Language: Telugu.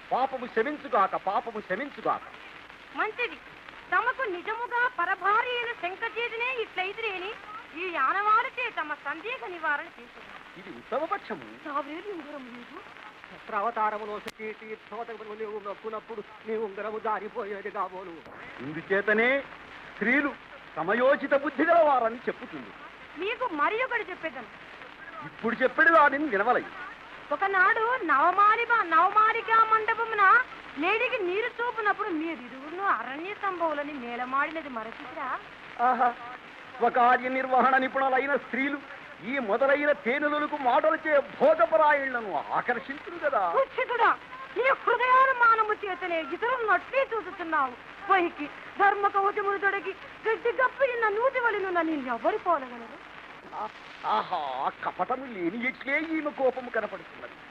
పాపము శమించుగాక పాపము శమించుగాక మంచిది తమకు నిజముగా పరభారి అయిన శంఖచేతినే ఇట్లయితురేని ఈ ఆనవాళ్ళచే తమ సందేహ నివారణ చేశారు ఇది ఉత్తమపక్షము తావేరు ఉంగరం లేదు ప్రవతారములో తీర్థోదములు నీవు నొక్కునప్పుడు నీ ఉంగరము జారిపోయేది కాబోలు ఇందుచేతనే స్త్రీలు సమయోచిత బుద్ధి గలవారని చెప్పుతుంది మీకు మరి ఒకటి చెప్పేదాను ఇప్పుడు చెప్పిన దానిని వినవలయి ఒకనాడు నవమాలిక నవమాలికా మండపమున లేడికి నీరు చూపునప్పుడు మీరు ఇరువును అరణ్య సంభవులని మేలమాడినది మరచిరా ఆహా స్వకార్య నిర్వహణ నిపుణులైన స్త్రీలు ఈ మొదలైన తేనెలకు మాటలు చే భోగపరాయణను ఆకర్షించును కదా కుచ్చితుడా నీ హృదయానుమానము చేతనే ఇతరులను అట్లే చూస్తున్నావు పైకి ధర్మ కవచములు తొడిగి గడ్డి గప్పిన నూతి వలినున్న నేను ఎవరు పోలగలరు ఆహా కపటము లేని ఎట్లే ఈమె కోపము కనపడుతున్నది